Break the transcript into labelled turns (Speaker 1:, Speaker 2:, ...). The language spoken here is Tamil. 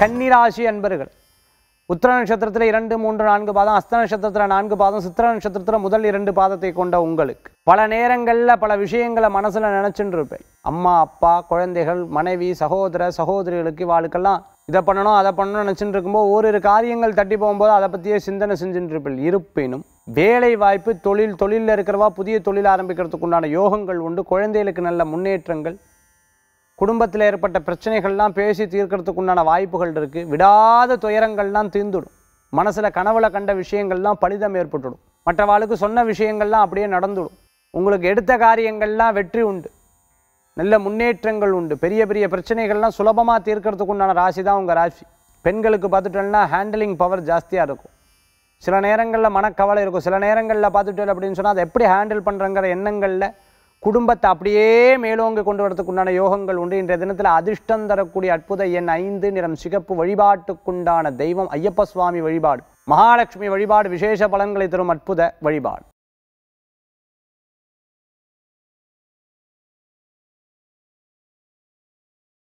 Speaker 1: கன்னிராசி அன்பர்கள் உத்திர நட்சத்திரத்தில் இரண்டு மூன்று நான்கு பாதம் அஸ்த நட்சத்திரத்தில் நான்கு பாதம் சித்திர நட்சத்திரத்தில் முதல் இரண்டு பாதத்தை கொண்ட உங்களுக்கு பல நேரங்களில் பல விஷயங்களை மனசில் நினச்சிட்டு இருப்பேன் அம்மா அப்பா குழந்தைகள் மனைவி சகோதர சகோதரிகளுக்கு இவாளுக்கெல்லாம் இதை பண்ணணும் அதை பண்ணணும்னு நினச்சிட்டு இருக்கும்போது ஓரிரு காரியங்கள் தட்டி போகும்போது அதை பற்றியே சிந்தனை செஞ்சுட்டு இருப்பேன் இருப்பினும் வேலை வாய்ப்பு தொழில் தொழிலில் இருக்கிறவா புதிய தொழில் ஆரம்பிக்கிறதுக்கு உண்டான யோகங்கள் உண்டு குழந்தைகளுக்கு நல்ல முன்னேற்றங்கள் குடும்பத்தில் ஏற்பட்ட பிரச்சனைகள்லாம் பேசி தீர்க்கறதுக்கு உண்டான வாய்ப்புகள் இருக்குது விடாத துயரங்கள்லாம் தீர்ந்துடும் மனசில் கனவுல கண்ட விஷயங்கள்லாம் பலிதம் ஏற்பட்டுடும் மற்றவாளுக்கு சொன்ன விஷயங்கள்லாம் அப்படியே நடந்துடும் உங்களுக்கு எடுத்த காரியங்கள்லாம் வெற்றி உண்டு நல்ல முன்னேற்றங்கள் உண்டு பெரிய பெரிய பிரச்சனைகள்லாம் சுலபமாக தீர்க்கறதுக்கு உண்டான ராசி தான் உங்கள் ராசி பெண்களுக்கு பார்த்துட்டோம்னா ஹேண்டலிங் பவர் ஜாஸ்தியாக இருக்கும் சில நேரங்களில் மனக்கவலை இருக்கும் சில நேரங்களில் பார்த்துட்டோம் அப்படின்னு சொன்னால் அதை எப்படி ஹேண்டில் பண்ணுறங்கிற எண்ணங்களில் குடும்பத்தை அப்படியே மேலோங்கி கொண்டு வரதுக்கு உண்டான யோகங்கள் உண்டு இன்றைய தினத்தில் அதிர்ஷ்டம் தரக்கூடிய அற்புத எண் ஐந்து நிறம் சிகப்பு வழிபாட்டுக்குண்டான தெய்வம் ஐயப்ப சுவாமி வழிபாடு மகாலட்சுமி வழிபாடு விசேஷ பலன்களை தரும் அற்புத வழிபாடு